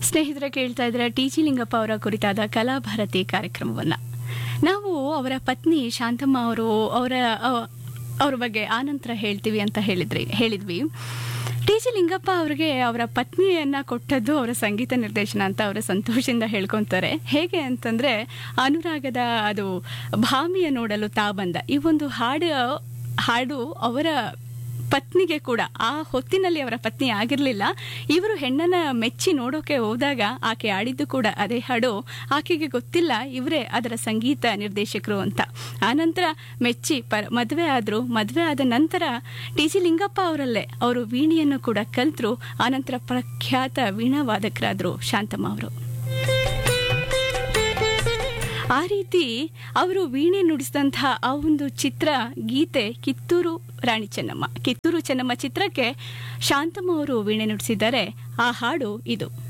ಸ್ನೇಹಿತರೆ ಕೇಳ್ತಾ ಇದ್ರೆ ಟಿ ಜಿ ಲಿಂಗಪ್ಪ ಅವರ ಕುರಿತಾದ ಕಲಾಭಾರತಿ ಕಾರ್ಯಕ್ರಮವನ್ನ ನಾವು ಅವರ ಪತ್ನಿ ಶಾಂತಮ್ಮ ಅವರು ಅವರ ಅವ- ಅವ್ರ ಬಗ್ಗೆ ಆನಂತರ ಹೇಳ್ತೀವಿ ಅಂತ ಹೇಳಿದ್ರಿ ಹೇಳಿದ್ವಿ ಟಿ ಜಿ ಲಿಂಗಪ್ಪ ಅವರಿಗೆ ಅವರ ಪತ್ನಿಯನ್ನ ಕೊಟ್ಟದ್ದು ಅವರ ಸಂಗೀತ ನಿರ್ದೇಶನ ಅಂತ ಅವರ ಸಂತೋಷದಿಂದ ಹೇಳ್ಕೊಂತಾರೆ ಹೇಗೆ ಅಂತಂದ್ರೆ ಅನುರಾಗದ ಅದು ಭಾಮಿಯ ನೋಡಲು ತಾ ಬಂದ ಈ ಒಂದು ಹಾಡು ಹಾಡು ಅವರ ಪತ್ನಿಗೆ ಕೂಡ ಆ ಹೊತ್ತಿನಲ್ಲಿ ಅವರ ಪತ್ನಿ ಆಗಿರಲಿಲ್ಲ ಇವರು ಹೆಣ್ಣನ್ನ ಮೆಚ್ಚಿ ನೋಡೋಕೆ ಹೋದಾಗ ಆಕೆ ಆಡಿದ್ದು ಕೂಡ ಅದೇ ಹಾಡು ಆಕೆಗೆ ಗೊತ್ತಿಲ್ಲ ಇವರೇ ಅದರ ಸಂಗೀತ ನಿರ್ದೇಶಕರು ಅಂತ ಆನಂತರ ಮೆಚ್ಚಿ ಪರ್ ಮದುವೆ ಆದ್ರು ಮದುವೆ ಆದ ನಂತರ ಟಿ ಜಿ ಲಿಂಗಪ್ಪ ಅವರಲ್ಲೇ ಅವರು ವೀಣೆಯನ್ನು ಕೂಡ ಕಲ್ತರು ಆನಂತರ ಪ್ರಖ್ಯಾತ ವೀಣಾ ವಾದಕರಾದ್ರು ಶಾಂತಮ್ಮ ಅವರು ಆ ರೀತಿ ಅವರು ವೀಣೆ ನುಡಿಸಿದಂತಹ ಆ ಒಂದು ಚಿತ್ರ ಗೀತೆ ಕಿತ್ತೂರು ರಾಣಿ ಚೆನ್ನಮ್ಮ ಕಿತ್ತೂರು ಚೆನ್ನಮ್ಮ ಚಿತ್ರಕ್ಕೆ ಶಾಂತಮ್ಮ ಅವರು ವೀಣೆ ನುಡಿಸಿದ್ದಾರೆ ಆ ಹಾಡು ಇದು